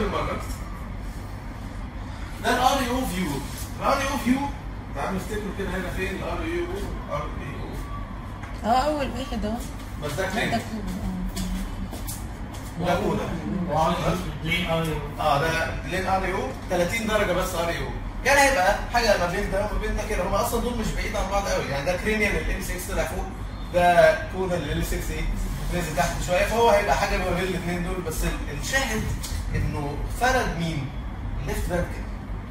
بالمره ده الار اي او فيو الار اي او فيو تعالوا نفتكروا كده هنا فين الار اي او ار اي او اه اول واحد اهو بس ده ده كلينيك كوب ده اولى ليه اه اه ده لين ار يو 30 درجه بس ار يو يعني هيبقى حاجه ما بين ده وما بين ده كده هم اصلا دول مش بعيد عن بعض قوي يعني ده كرينيال الام 6 طلع فوق ده كودال ال 6 ايه نزل تحت شويه فهو هيبقى حاجه ما بين الاثنين دول بس ال- الشاهد انه فرد مين؟ الليفت فانكل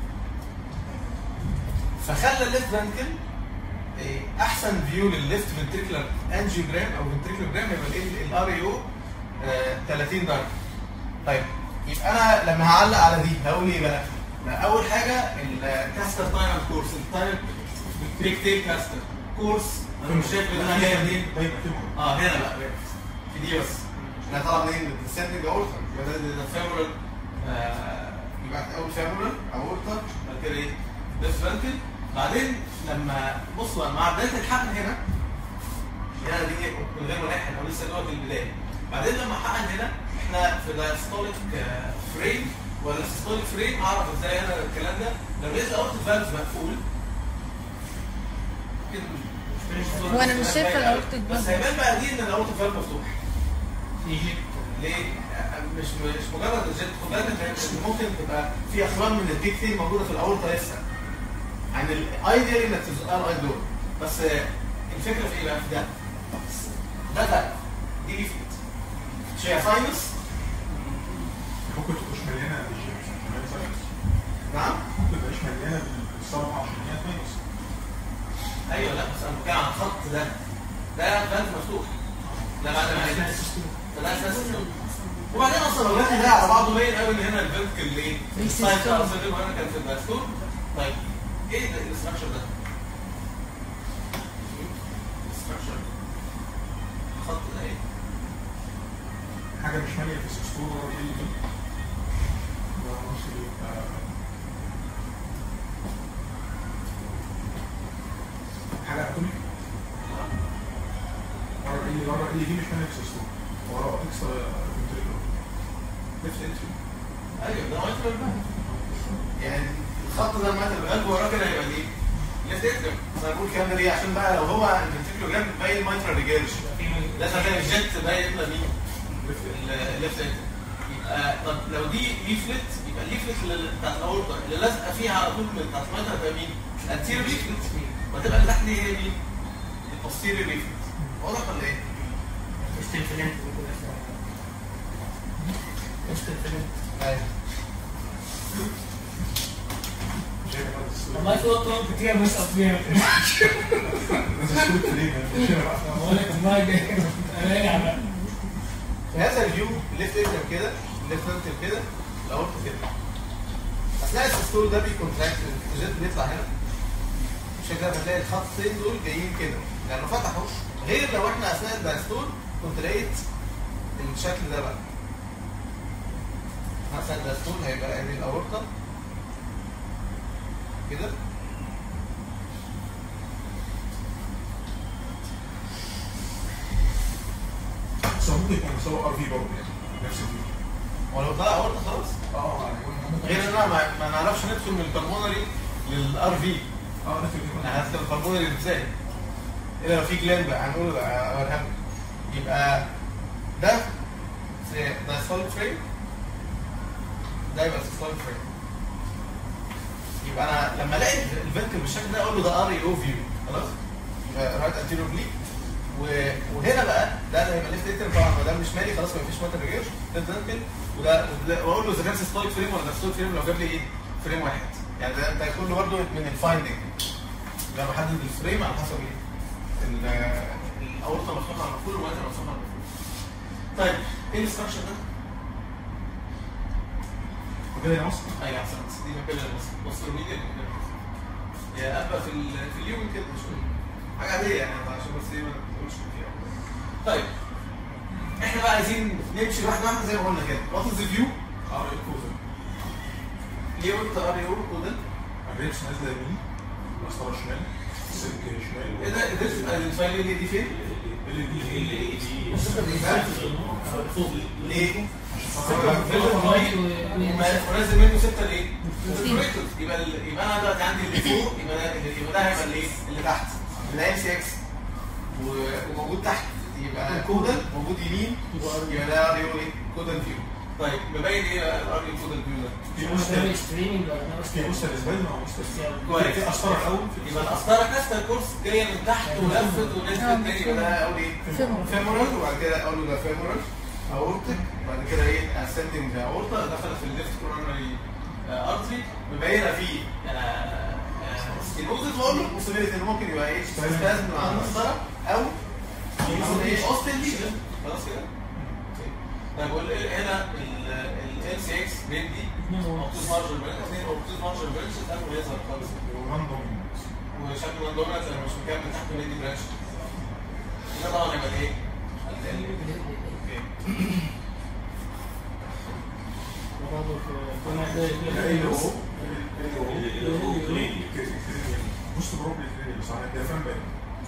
فخلى الليفت فانكل إيه، احسن فيو للليفت فنتريكولار انجيوجرام او فنتريكولار جرام يبقى الار يو 30 درجه طيب يبقى انا لما هعلق على دي هقول ايه بقى؟ لا، اول حاجه الكاستر تايم كورس التايم بريك تيل كاستر كورس انا مش شايف ان انا جايه منين اه هنا بقى في دي بس انا طالع منين؟ من السندنج اورتا يبقى ده ده فيمورال يبقى اول فيمورال اورتا بعد كده ايه؟ ليفت فانتل بعدين لما بص بقى مع بدايه الحقن هنا هنا دي من غير ما نحقن او لسه جوه في البدايه بعدين لما حقن هنا احنا في دايستوليك فريم ولا سيستوليك فريم اعرف ازاي انا الكلام ده لو لقيت الاورت فالف مقفول كده هو أنا مش شايفة الأورتيك بس فالف. هيبان بقى دي ان الاورت فالف مفتوح يجي ليه؟ مش مش مجرد الجيت خد بالك إن ممكن تبقى في اخوان من الديك تين موجوده في الاورطه لسه عن الايديال انك تزقها اي دور بس آه، الفكره في ايه بقى في ده؟ ده ده دي ليفت شيء ساينس ممكن تبقاش مليانه بالشمس نعم ممكن تبقاش مليانه بالصبغه عشان هي كويس ايوه لا بس انا بتكلم عن الخط ده ده فانت مفتوح ده بعد ما عرفت فده اساس وبعدين اصلا لو جبت ده على بعضه باين قوي ان هنا الفيرتيكال ايه؟ السايد بتاع الصدر وهنا كان في الدستور طيب ايه ده الاستراكشر ده؟ الاستراكشر الخط ده ايه؟ حاجه مش ماليه في السكستور ولا ايه اللي كده ولا نص يبقى حاجه اتوميك ورا اللي ورا اللي دي مش ماليه في السكستور ورا اكسترا فنتريكولار ليفت انتري ايوه ده مايترال بقى يعني الخط ده المايترال القلب وراه كده هيبقى ايه؟ ليفت اتريم انا بقول الكلام ده ليه؟ عشان بقى لو هو الفنتريكولو جنب باين المايترال ريجيرش لازم الاقي الجت باين لنا مين؟ الليفت اتريم يبقى طب لو دي ليفلت يبقى الليفلت اللي بتاعت الاورطه اللي لازقه فيها على طول من بتاعت المايترال تبقى مين؟ الانتيريور ليفلت وتبقى اللي تحت دي هي مين؟ البوستيريور ليفلت واضح ولا ايه؟ استنفلنت استنفلنت ايوه شايف بقى السكستور والله في اوضه كتير بس اصليه السكستور في ليه شايف بقى بقول لك والله جاي انا على في هذا الفيو الليفت اتريم كده الليفت اتريم كده الاورطه كده اثناء السيستول ده بيكونتراكت الجيت بيطلع هنا عشان كده بتلاقي الخطين دول جايين كده لانه فتحوا غير لو احنا اثناء الدايستول كنت لقيت الشكل ده بقى مثلا الدايستول هيبقى ادي الاورطه كده بس هو ممكن يكون مسوي ار في برضه يعني نفس الفيو ولو طلع اورطه خلاص اه يعني غير ان انا ما- ما نعرفش ندخل من البلمونري للار في اه نفس الفيو هندخل البلمونري ازاي؟ الا لو في جلاند بقى هنقول اوريها لك. يبقى ده ده سوليد فريم ده يبقى سوليد فريم يبقى انا لما الاقي الفنتل بالشكل ده اقول له ده ار اي او فيو خلاص يبقى رايت انتيريور بليك وهنا بقى ده اللي هيبقى ليفت اتر طبعا ما دام مش مالي خلاص ما فيش موتر ريجيرش ليفت فنتل وده وده- واقول له اذا كان سيستوليك فريم ولا سيستوليك فريم لو جاب لي ايه فريم واحد يعني ده ده كله برضه من الفايندنج لما بحدد الفريم على حسب ايه ال- الاورطه مفتوحه على المفروض والوتر مفتوحه على المفروض طيب ايه الاستراكشر ده؟ وكده يا مصر ايوه احسن بس دي مكان بص الميديا يا ابقى في ال- في اليوم كده شويه حاجه عاديه يعني عشان بس ايه ما تقولش فيها طيب احنا بقى عايزين نمشي واحده واحده زي ما قلنا كده وات از فيو ار اي كوزن ليه قلت ار يو وده الريبس نازله يمين مسطره شمال سلك شمال ايه ده قدرت تبقى الفايل دي فين؟ ال دي ال دي فوق ليه؟ ليه؟ ونازل منه سته ليه؟ البرويكتورز يبقى ال- يبقى انا دلوقتي عندي اللي فوق يبقى ده يبقى ده هيبقى الايه؟ اللي تحت ده ال سي اكس وموجود تحت يبقى كودل موجود يمين يبقى ده ار يو ايه؟ كودل فيو طيب مبين ايه الار يو كودل فيو ده؟ في مش مستر ده ستريمنج ولا ده في مستر اسباني مع مستر كويس. في اسطره الاول في يبقى القسطره كاسته الكورس جايه من تحت ولفت ونزلت تاني يبقى ده اقول ايه؟ فيمورال. فيمورال وبعد كده اقول له ده فيمورال اورتك بعد كده ايه اسندنج اورتا دخلت في الليفت كورونري ارتري مبينه فيه ستينوزس واقول له possibility انه ممكن يبقى ايه سبازم مع القسطره او يكون ايه اوستن ليجن خلاص كده؟ طيب وال- هنا ال سي اكس بيدي اوبتوز مارجر برانش اثنين اوبتوز مارجر برانش قبل ما يظهر خالص وراندوم وشكله من دومنت لما مش مكمل تحت بيدي برانش ده طبعا يبقى ايه؟ ال- ال- اوكي وبرضه كنا ال او بوست بروبلي كلينيك صح ده فاهم بقى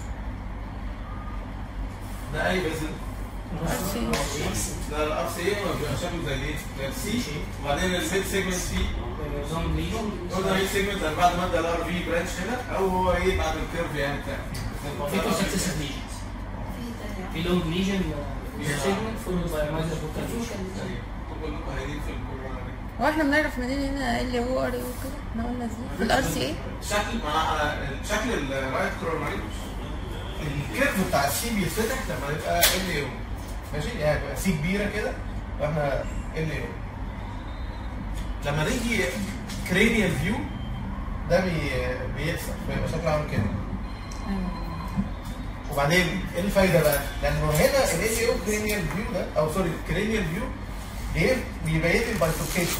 ده اي بازل RC. ده الار سي اي بيبقى شكله زي الايه؟ زي السي وبعدين البيت سيجمنت فيه زون ليجن قلنا البيت سيجمنت بعد ما ادى الار في برانش هنا او هو ايه بعد الكيرف يعني بتاعه وفي تو سكسيسيف ليجنز في لونج ليجن سيجمنت فولد باي مايزر بوكال كلكم هايلين في الكورونا هو احنا بنعرف منين هنا اللي هو ار يو كده احنا قلنا ازاي في الار سي اي شكل مع شكل الرايت كوروناري الكيرف بتاع السي بيتفتح لما يبقى ال يو ماشي يعني يبقى سي كبيره كده واحنا ال يو لما نيجي كرينيال فيو ده بي بيقسم بيبقى شكله عامل كده وبعدين ايه الفايده بقى؟ لانه هنا ال يو كرينيال فيو ده او سوري الكرينيال فيو بيبين لي البايفوركيشن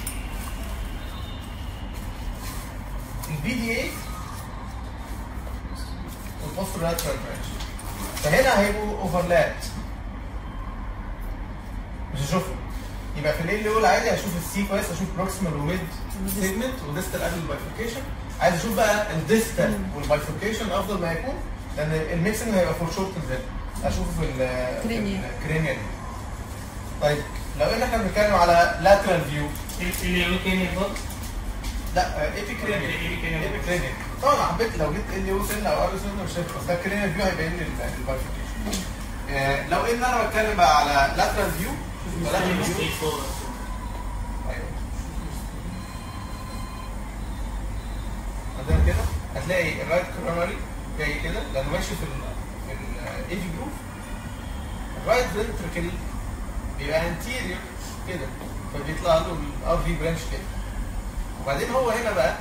البي دي اي والبوست لاترال برانش فهنا هيبقوا اوفرلاب مش هشوفهم يبقى في الليل الاول عادي هشوف السي كويس اشوف بروكسيمال وميد سيجمنت وديستال قبل البايفوركيشن عايز اشوف بقى الديستال والبايفوركيشن افضل ما يكون لان الميكسنج هيبقى فور شورت فيت اشوفه في ال Cranial. الكرينيال طيب لو ان احنا بنتكلم على lateral فيو اللي هو كان برضه لا ايبي كرينيال ايبي كرينيال طبعا أنا حبيت لو جبت ال يو سن او ار سن مش هيفرق بس ده كرينيال فيو هيبين لي البايفوركيشن آه، لو ان انا بتكلم بقى على lateral فيو lateral فيو ستريت فورورد ايوه عندنا كده هتلاقي الرايت كوروناري جاي كده لانه ماشي في ال في الايجي جروف الرايت فنتركل بيبقى انتيريور كده فبيطلع له الار في برانش كده وبعدين هو هنا بقى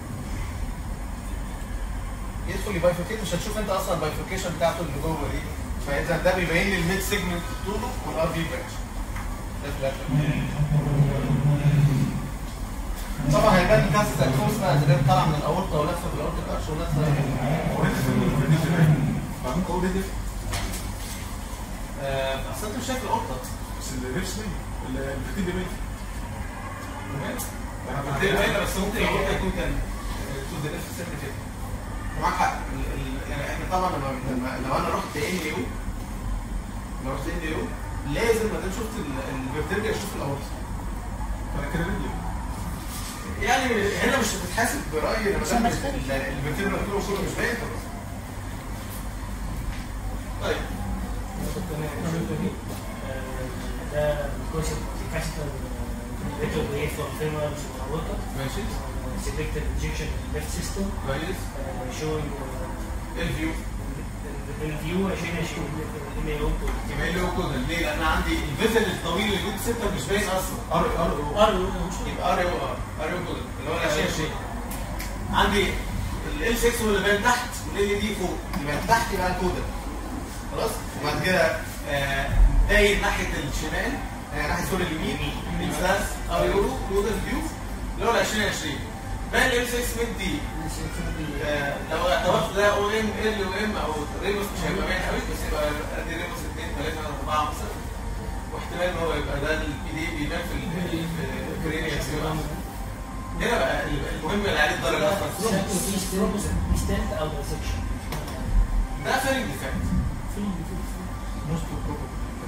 يدخل يبايفوكيت مش هتشوف انت اصلا البايفوكيشن بتاعته اللي جوه دي فاذا ده بيبين لي الميد سيجمنت طوله والار في برانش ده في الاخر طبعا هيبان كاس الكوس بقى اللي طالع من الاورطه ولفه في الاورطه كارش ولفه بعدين قول ايه آه، اصل انت مش شايف الاورطه بس اللبس مين الكتيب مين كتير باينه بس ممكن الاورطه يكون كان تو ذا ليفت سنه كده ومعاك حق ال- ال- يعني احنا طبعا لما لما- لو انا رحت ان يو لو رحت ان يو لازم ما دام شفت الفيرتيرجا اشوف الاورطه انا كده رجلي يعني هنا مش هتتحاسب برايي لما عشان دام بختلف. الفيرتيرجا كله كله مش باين خلاص طيب ده كويس كاسيتال ريتو بيه فور فيمر مش متعوقه ماشي سيلكتد انجكشن ليفت سيستم كويس شوينج الفيو الفيو عشان اشوف اللي هو يبقى ايه اللي هو كده ليه؟ لان عندي الفيزل الطويل اللي جوه السته مش باين اصلا ار ار ار يبقى ار او ار ار او كده اللي هو الاشياء الشيء عندي ال 6 هو اللي باين تحت والال دي فوق يبقى تحت يبقى كودا خلاص وبعد كده آه، باين ناحيه الشمال آه، ناحيه سوري اليمين الفلاس ار او كودا فيو اللي هو ال 2020 باين ال 6 ميد دي آه، لو اعتبرت ده او ام ال و ام او ريبوس مش هيبقى باين قوي بس يبقى ادي ريبوس 2 3 4 مثلا واحتمال ان هو يبقى ده البي دي بيبان في ال- في الكرينيال هنا بقى المهم اللي عليه الدرجه اصلا شكله في ستنت او دايسكشن ده فيلم ديفكت موست بروبابلي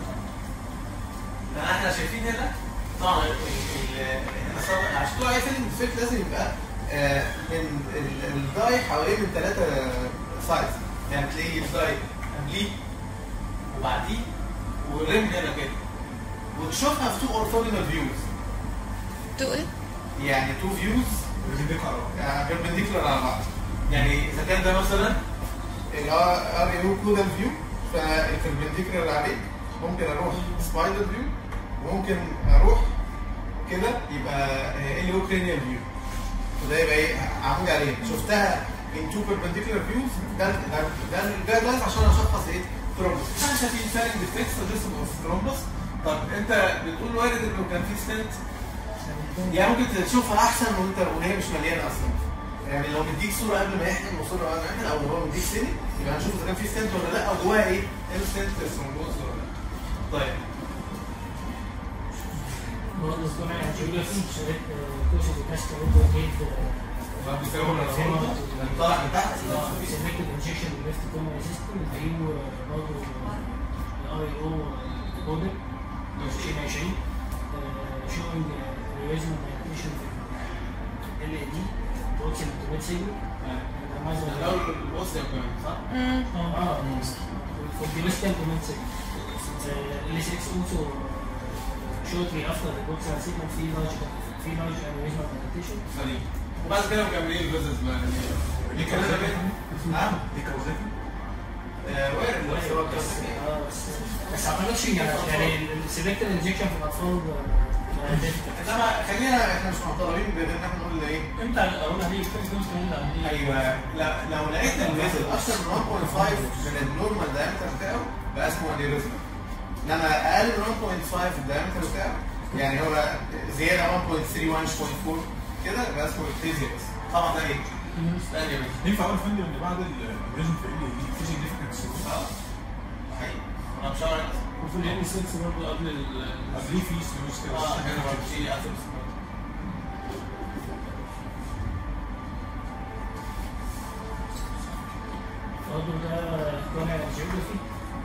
لان احنا شايفين هنا طبعا ال- ال- هنا صار- عشان تطلع اي فيلم ديفكت لازم يبقى آه، من ال- الداي حواليه من ثلاثه سايز يعني تلاقي الداي قبليه وبعديه والريم هنا كده وتشوفها في تو اورثوجونال فيوز تو ايه؟ يعني تو فيوز بيربنديكولار على بعض يعني اذا كان ده مثلا الار يو كودال فيو فالبربنديكولار عليه ممكن اروح سبايدر فيو وممكن اروح كده يبقى ال يو كرينيال فيو وده يبقى ايه عمود عليه شفتها in two perpendicular views ده ده ده ده جايد عشان اشخص ايه ثرومبس احنا شايفين فعلا ديفكتس اوف ثرومبس طب انت بتقول وارد انه كان في ستنت يعني ممكن تشوفها احسن وانت وهي مش مليانه اصلا يعني لو مديك صوره قبل ما يحقن وصوره بعد ما يحقن او هو مديك سن يبقى هنشوف اذا كان في ستنت ولا لا او جواها ايه انستنت ثرومبوز ولا لا طيب برضه الجامعة الجيولوجي شريت كورس الكاست برضه جيت ما بيساوي طالع من تحت سيلكتد انجكشن ليفت كومن سيستم الفيو برضه الاي او كودر 2020 شوينج ريزم مايكريشن في ال اي دي توكسين انتوميت سيجنال الاول الوصل يا كمان صح؟ مم. اه for the western domain segment. Uh, LSX also uh, shortly after the Boxer segment في large في large aneurysmal dilatation. سليم وبعد كده مكملين البيزنس بقى دي كده ده بيت نعم دي كوزاتي آه، وارد بس هو بس بس آه، بس بس اعتقدش يعني يعني السيلكتد انجكشن في الاطفال آه، ده- انما خلينا احنا مش معترضين بان احنا نقول ايه امتى اقولها دي كم كم تقولها دي ايوه لا لو لقيت الفيزل اكثر من 1.5 من النورمال دايمتر بتاعه بقى اسمه انيوريزما انما اقل من 1.5 الدايمتر بتاعه يعني هو زياده 1.3 1.4 كده يبقى اسمه اكتيزيا بس طبعا ده ايه؟ ده انيوريزما ينفع اقول يا فندم ان بعد الريزم في ال دي في سيجنفكت اه حقيقي انا مش عارف وفي الام 6 برضه قبل ال قبليه في سلوس كده اه كان برضه في اثرز برضه ده جامع الجيولوجي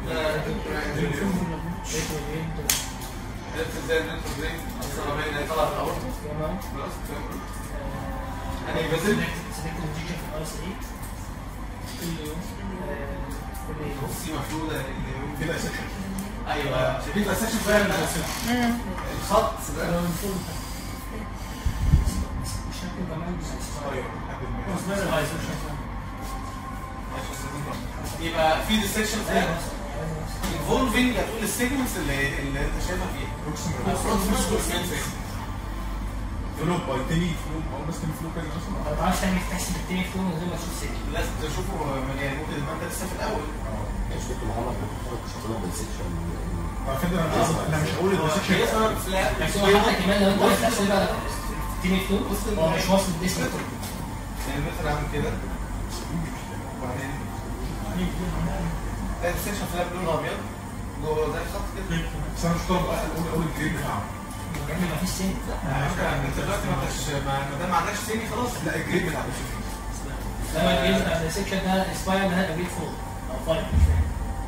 عرفت ازاي ان انت ازاي اصلا باين ان هي طلعت الاول كمان خلاص فاهم يعني بس سيلكتد انجكشن في الار 3 كل يوم بصي مفروضه اللي كده سكشن ايوه شايفين السكشن فعلا مم. الخط ده لو الفول الشكل كمان ايوه لحد ما- مصدر الايزوشن يبقى في ديسكشن فيها انفولفنج هتقول السيجمنتس اللي اللي انت شايفها فيها proximal فلو باي تاني فلو او بس تاني فلو كده مثلا ما تعرفش تعمل تحسب التاني فلو من غير ما تشوف سيجنال لازم تشوفه مليان ممكن يبقى انت لسه في الاول مش كنت محمد بتتفرج شغاله بالسكشن على فكره انا مش- انا مش هقول السكشن بيظهر فلات بس هو حتى كمان لو انت عايز تحسبها التاني فلو هو مش واصل الديسك يعني مثلا عامل كده وبعدين ده السكشن فلات لونه ابيض جوه زي الخط كده بس انا مش طالب اقول اول الجريد بتاعه يعني ما فيش سن على فكره انت دلوقتي ما انتش ما ما دام ما عندكش سيمي خلاص لا الجريد بتاع السكشن لما الجيم بتاع السكشن ده اسباير ده هيبقى جريد فور او فايف مش فاهم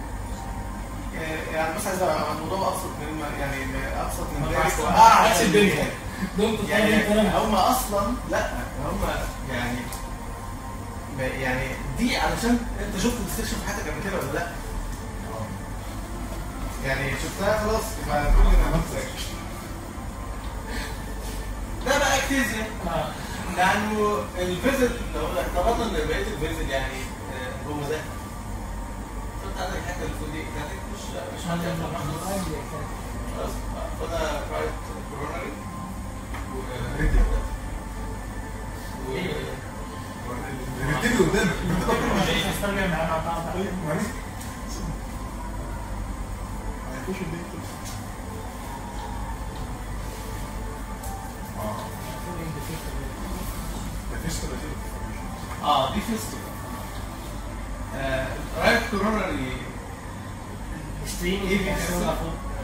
يعني بس عايز أبقى الموضوع ابسط من ما- يعني ابسط من ما ذلك تعرفش. واعكس الدنيا دول يعني يعني هم اصلا لا هم يعني ب- يعني دي علشان انت شفت الديستكشن في حياتك قبل كده ولا لا؟ يعني شفتها خلاص يبقى كل اللي عملت سكشن ده بقى اكتيزيا لانه الفيزل لو اعتبرنا ان بقيه الفيزل يعني آه، هو ده فانت عندك الحته اللي فوق دي بتاعتك مش مش عندك خلاص فده رايت كورونري بتبتدي قدامك استرجع معانا قطعة طيب معلش هيخش البيت اه ده فيش 30 اه دي فيستول رايت كورونري ستريم إيه بيحصل؟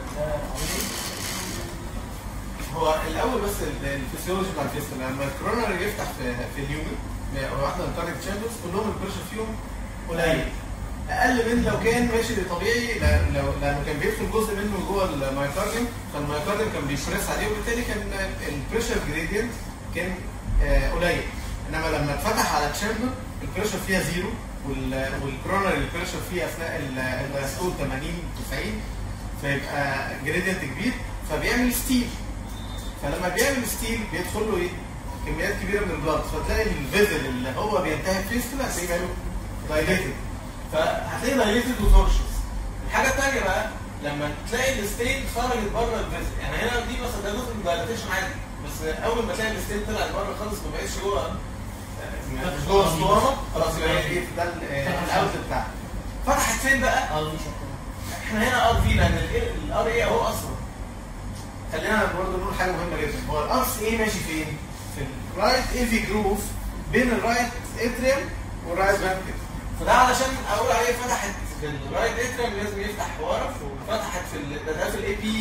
هو الاول بس ال- الفسيولوجي بتاع الفيستول لما الكورونري يفتح في في اليومن واحده من الكارديك تشامبرز كلهم البريشر فيهم قليل اقل من لو كان ماشي طبيعي لأن- لو لانه كان بيدخل جزء منه جوه المايوكارديوم فالمايوكارديوم كان بيبريس عليه وبالتالي كان البريشر جريدينت كان آه، قليل انما لما اتفتح على تشامبر البريشر فيها زيرو والكورونري البريشر فيها اثناء ال- الدايستول 80 90 فيبقى جريدينت كبير فبيعمل ستيل فلما بيعمل ستيل بيدخل له ايه؟ كميات كبيره من البلاد فتلاقي الفيزل اللي هو بينتهي فيه كده هتلاقيه ماله دايليتد فهتلاقيه دايليتد وتورشز الحاجه الثانيه بقى لما تلاقي الستين خرجت بره الفيزل يعني هنا دي مثلا ده جزء من الدايليتيشن عادي بس اول ما تلاقي الستين طلعت بره خالص ما بقتش جوه مش جوه الصوره خلاص يبقى هي ايه ده الاوت بتاعها فتحت فين بقى؟ اه مش هتكون. احنا هنا ار في لان الار اي اهو اصلا خلينا برضه نقول حاجه مهمه جدا هو الار سي اي ماشي فين؟ في الرايت ايفي جروف بين الرايت اتريم والرايت فانتكل فده علشان اقول عليه فتحت في الرايت اتريم لازم يفتح ورا وفتحت في ال- ده, ده في الاي بي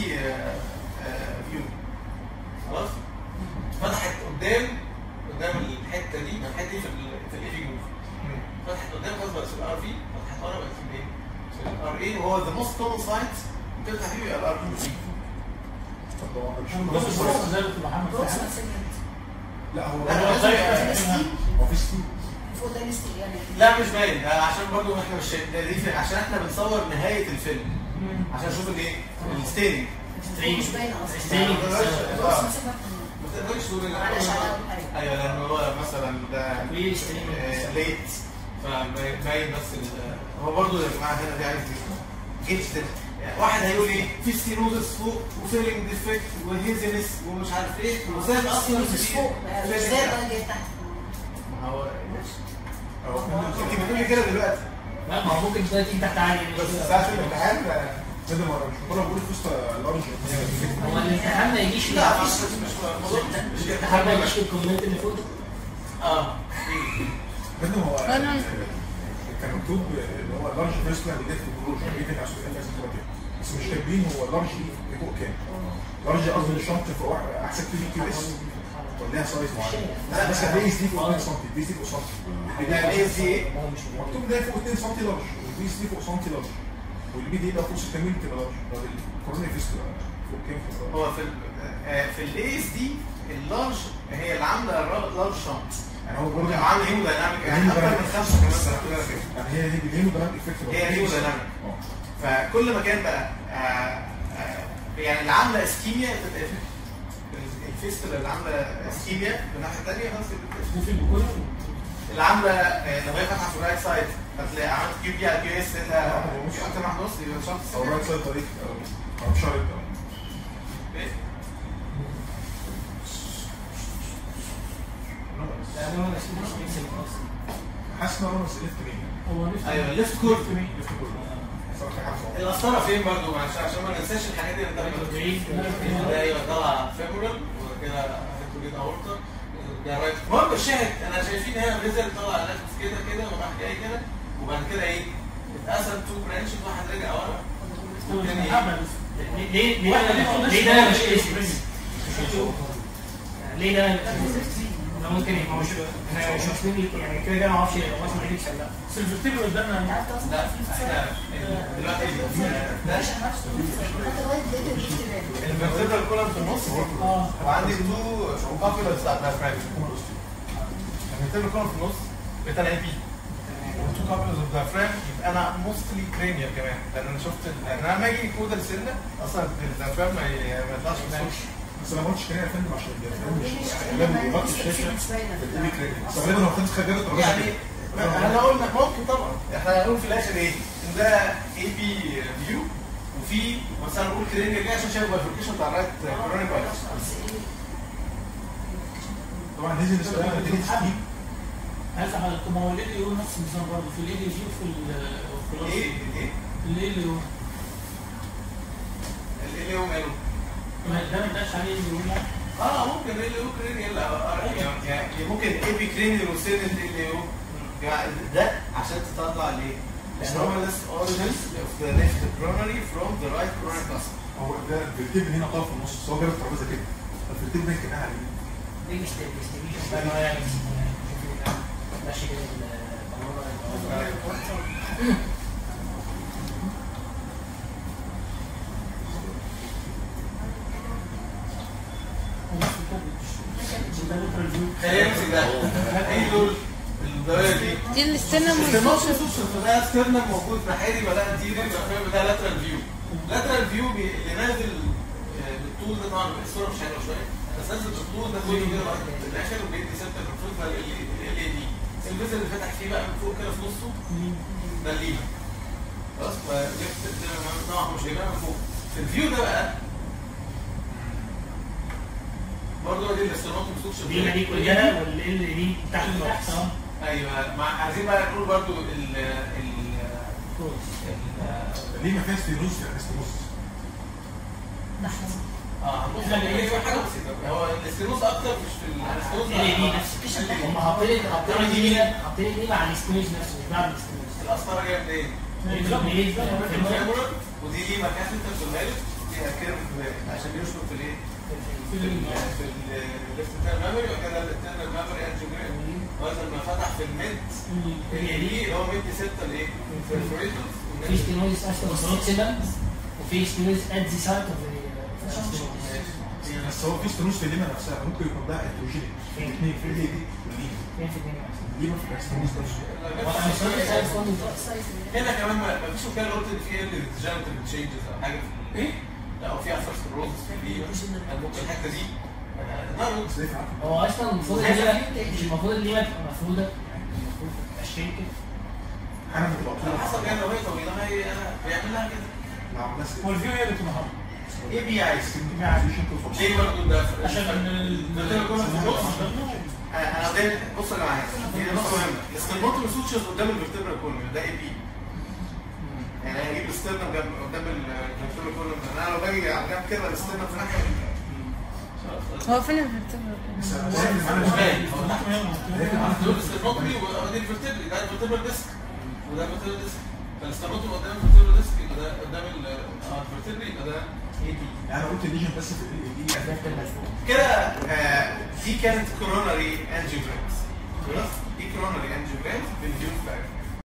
فيو خلاص فتحت قدام قدام الحته دي الحته دي في ال- في الاي بي جروف فتحت قدام خلاص بقت في الار في فتحت ورا بقت في الايه؟ في الار اي وهو ذا موست كومن سايت بتفتح فيه الار بي طب هو مش بص بص بص زي ما دكتور محمد في حاجة. لا هو لا، هو طيب. هو في ستيل فوق ده لسه يعني لا مش باين ده عشان برضو احنا مش شايف- ده دي في- عشان احنا بنصور نهايه الفيلم عشان نشوف الايه الستيرنج مش باين اصلا ستيرنج. بص مسافة ما تقدرش تقول ان معلش على أول حاجة. ايوه لان هو مثلا ده ليه ستيرنج؟ آه، ليت فباين بس ال- هو برضو يا جماعه هنا دي عايز جيت يعني واحد هيقول ايه في ستيروزس فوق وفيلنج ديفكت وهيزنس ومش عارف ايه وزاد اصلا مش فوق بقى، مش زي بقى جاي تحت ما هو هو انت بتقولي كده دلوقتي لا ما هو ممكن تلاقي تيجي تحت عالي بس ساعه الامتحان كده ما مش مطلع بقول في وسط لارج هو الامتحان ما يجيش لا لا مش مش موضوع مش الامتحان ما يجيش في الكومنت اللي فوق ده اه كده هو أنا- كان مكتوب اللي هو لارج فيرست لاين ديت في الجروج ريتنج عشان اف اس بس مش كاتبين هو لارج ايه فوق كام لارج قصدي الشنط في واحد احسن كيو كيو اس ولا ليها سايز معين لا بس البيس دي فوق 2 سم البيس دي فوق سم يعني ايه دي ايه؟ مكتوب ده فوق 2 سم لارج والبيس دي فوق سم لارج والبي دي بقى فوق 6 مللي تبقى لارج طب الكورونا فيست فوق كام فوق لارج؟ هو في ال آه، في الاي اس دي اللارج هي اللي عامله اللارج شنط يعني هو برضه عامله هيمو دايناميك يعني اكتر من خمسه كمان سنه كده كده. يعني هي دي الهيمو دايناميك افكت هي هيمو دايناميك فكل ما كان بقى آه، آه، يعني اللي عامله اسكيميا تتقفل الفيستر اللي عامله اسكيميا من الناحيه الثانيه خلاص تتقفل. وفي البكورة اللي عامله آه، لو هي فاتحه في الرايت سايد هتلاقي عملت كيو بي على كيو اس لقيتها ممكن اكتر من واحد ونص يبقى شنط او رايت سايد طريق او مش عارف لا ده هو مش مش بيكسب اصلا حاسس ان انا بس ليفت مين هو نفسه ايوه الليفت كورت ليفت كله صراحه حاسس القسطره فين برضه معلش عشان ما ننساش الحاجات دي اللي انت بتقولها. ده ايوه طلع فيبرال وكده هتكتب كده اورطه ده رايت المهم الشاهد انا شايفين هنا ريزل طلع لفت كده كده وراح جاي كده وبعد كده ايه اتقسم تو برانشز واحد رجع ورا هو مش والتاني محمد ليه ليه واحد ده ليه ليه ده مش اسم ليه ده ده ممكن يبقى مش احنا مش واصلين يعني كده كده ما اعرفش لو مثلا هيجي لا سيلفرتيبل قدامنا عارف توصل لا احنا دلوقتي ده مش نفسه حتى لغاية دقيقة الجيت ده. الفيرتيبرال كولم في النص اه وعندي تو كابيلرز بتاعت الفرانك الفيرتيبرال كولم في النص بتاع اي بي تو كابيلرز اوف ذا فرام يبقى انا موستلي كرينيال كمان لان انا شفت لان انا لما اجي كودر سنه اصلا الفرام ما ي- ما يطلعش من بس انا ما قلتش كده يا فندم عشان الفيلم مش مش اعلام بيغطي الشاشه مش باينة. في الايمي كريدت بس غالبا هو خدت خجاله الراجل يعني احنا قلنا ممكن طبعا احنا هنقول في الاخر ايه؟ ان ده اي بي فيو وفي مثلا نقول كرينيال ليه عشان شايف البايفوركيشن بتاع الرايت كورونيك بايلس طبعا نزل السؤال نتيجه تحديد عايز على طب ما هو الاي يو نفس النظام برضه في الاي دي جي وفي ال- وفي الار ايه سي ايه؟ الاي يو اللي هو ماله؟ ما ده ما يتقالش عليه اللي هو اه ممكن اللي هو كرينيال يعني يعني ممكن اي بي كرينيال وسيرن اللي هو يعني ده عشان تطلع ليه؟ لان هو this origins of the left coronary from the right coronary cluster هو ده الفيرتيبل هنا طرف في النص بس هو جاب الترابيزه كده الفيرتيبل ده كان قاعد عليه ليه مش ديستريبيوشن بقى يعني ماشي كده ده ليترال فيو خلينا نمسك ده ايه دول الدوائر دي دي الاستنى استرنوس سوشيال فده ستيرنم موجود ناحيتي ولا انتيريور يبقى ده لاترال فيو لاترال فيو اللي نازل آه، بالطول ده طبعا الصوره مش حلوه شويه بس نازل بالطول ده كله كده لغايه الاخر وبيدي سنتر المفروض ده ال اي دي الجزء اللي فتح فيه بقى من فوق كده في نصه ده الليما خلاص فليفت طبعا مش جايبها من فوق في الفيو ده بقى برضه دي الاسترنوتوم سوشيال دي دي كلها والال دي تحت تحت اه ايوه مع عايزين بقى نقول برضو ال ال كويس ال- ليه ما فيهاش ستينوز في ستينوز اه هنبص على ايه في حاجه بسيطه هو الاستيروز اكتر مش في الاستيروز ال دي نفس هم حاطين حاطين دي حاطين دي مع الستيج نفسه مش بعد الستيج القسطره جايه منين؟ في الفيمورال ودي ليه مكان انت في المالك فيها كيرف عشان يشرب في الايه؟ في ال في الليفت تيرن ميموري وكده التيرن ميموري انجيوجرام لغايه لما فتح في الميد ال دي اللي هو ميد 6 الايه؟ الفريتوس في ستينوزيس اصلا بروكسيمال وفي ستينوزيس ات ذا سايت اوف بس هو في ستينوز في الليمه نفسها ممكن يكون ده هيدروجينيك في الاثنين في اللي دي والليمه فين في الدنيا الليمه في الستينوز نفسه وانا مش فاكر سايت فون هنا كمان ما ما فيش وكاله قلت ان في ديجنريتيف تشينجز او حاجه في ايه؟ لا او في اثيروسكلروز في ممكن الحته دي آه، نعم بس ليه في عقل هو اصلا المفروض الليمه مش المفروض الليمه تبقى مفروده المفروض تبقى شيك حاجه بتبقى على طويله حسب يعني لو هي طويله هي بيعمل لها كده لو عملها هو الفيو هي اللي بتبقى حرام ايه بي عايز عايز ليه برضه ده عشان قلت لكم في النص انا انا قدام بصوا يا جماعه هي نقطه مهمه الاسترموتوم سوتشرز قدام الفرتبرا كولوم ده اي بي يعني انا هجيب الاسترنم جنب قدام الفرتبرا كولوم انا لو باجي على جنب كده الاسترنم في ناحيه هو فين الفرتبرا دول الاسترنوتومي ودي الفرتبري ده الفرتبرا ديسك وده الفرتبرا ديسك فالاسترنوتوم قدام الفرتبرا ديسك يبقى ده قدام الفرتبري يبقى ده اي بي يعني انا قلت الليجن بس في ال دي كده آه، دي كانت كوروناري انجيوجرامز خلاص دي كوروناري انجيوجرامز بالفيو فلاج